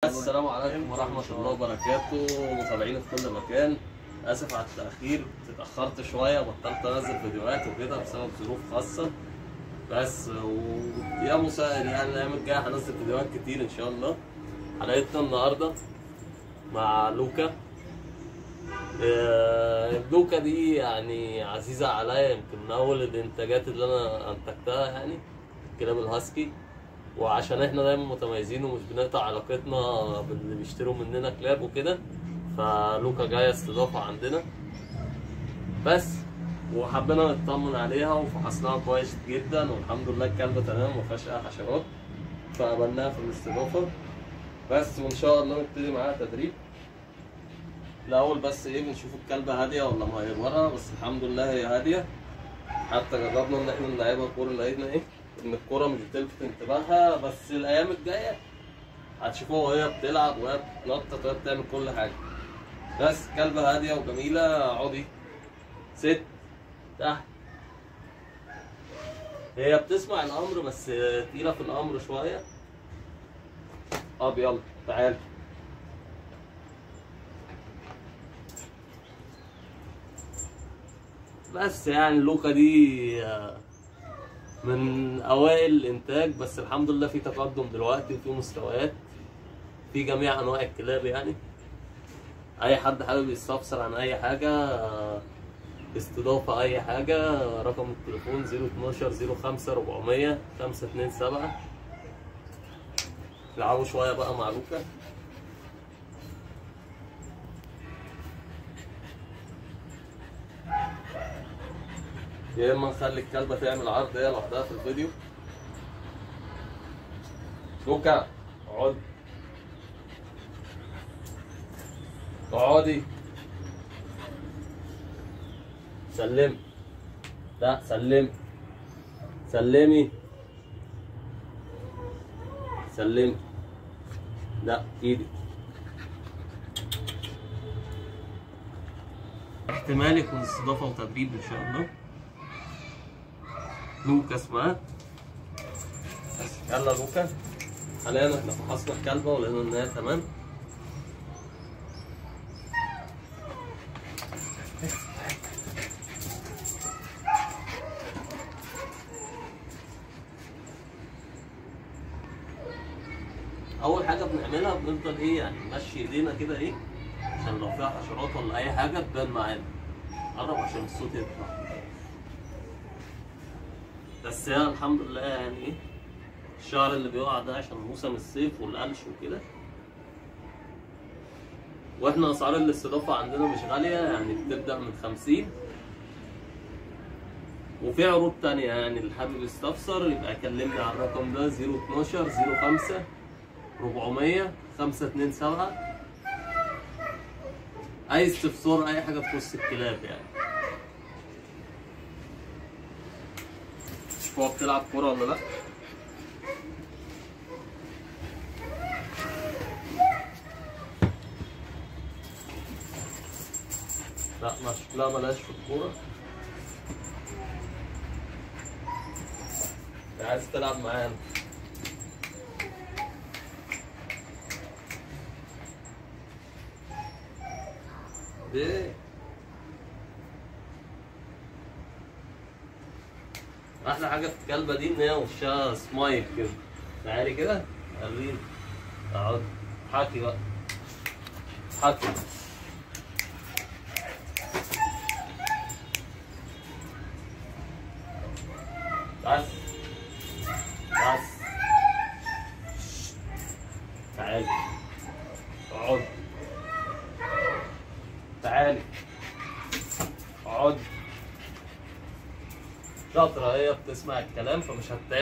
السلام عليكم ورحمة الله وبركاته متابعين في كل مكان آسف على التأخير اتأخرت شوية بطلت أنزل فيديوهات وكده بسبب ظروف خاصة بس و... يا مسائل يعني الأيام الجاية هنزل فيديوهات كتير إن شاء الله حلقتنا النهاردة مع لوكا آه، لوكا دي يعني عزيزة عليا يمكن من أول الإنتاجات اللي أنا أنتجتها يعني كلاب الهاسكي وعشان احنا دايما متميزين ومش بنقطع علاقتنا باللي بيشتروا مننا كلاب وكده فلوكا جايه استضافه عندنا بس وحبينا نطمن عليها وفحصناها كويس جدا والحمد لله الكلبه تمام ومفيهاش اي حشرات فقبلناها في الاستضافه بس وان شاء الله نبتدي معاها تدريب الاول بس ايه بنشوف الكلبه هاديه ولا مهيبره بس الحمد لله هي هاديه حتى جربنا ان احنا نلعبها كوره لقينا ايه ان الكوره مش بتلفت انتباهها بس الايام الجايه هتشوفوها وهي بتلعب وهي بتنطط وهي بتعمل كل حاجه بس كلبه هاديه وجميله اقعدي ست تحت هي بتسمع الامر بس تقيله في الامر شويه طب يلا تعال بس يعني لوكا دي آه، من اوائل الانتاج بس الحمد لله في تقدم دلوقتي وفي مستويات في جميع انواع الكلاب يعني اي حد حابب يستفسر عن اي حاجه آه، استضافه اي حاجه رقم التليفون 012 05 400 527 العبوا شويه بقى مع لوكا يا اما نخلي الكلبه تعمل عرض هي لوحدها في الفيديو لوكا اقعد اقعدي سلم لا سلم سلمي سلمي لا ايدي احتمال يكون استضافه وتدريب ان شاء الله لوكا اسمها بس يلا لوكا حاليا احنا فحصنا الكلبة ولقينا ان هي تمام اول حاجه بنعملها بنفضل ايه يعني نمشي ايدينا كده ايه عشان لو فيها حشرات ولا اي حاجه تبان معانا قرب عشان الصوت يطلع بس هي الحمد لله يعني ايه الشعر اللي بيقع ده عشان موسم الصيف والقلش وكده واحنا اسعار الاستضافه عندنا مش غاليه يعني بتبدا من 50 وفي عروض تانية يعني اللي حابب يستفسر يبقى يكلمني على الرقم ده 012 05 400 527 اي استفسار اي حاجه تخص الكلاب يعني شوف هو بتلعب كورة ولا لا لا مش لا ملاش في الكورة انت عايز تلعب معانا ليه؟ احلى حاجه في الكلبه دي ان هي وشها سمايل كده تعالي كده وريني اقعد حكي بقى حكي بس بس تعالي اقعد تعالي اقعد شاطرة هي بتسمع الكلام فمش هتتعب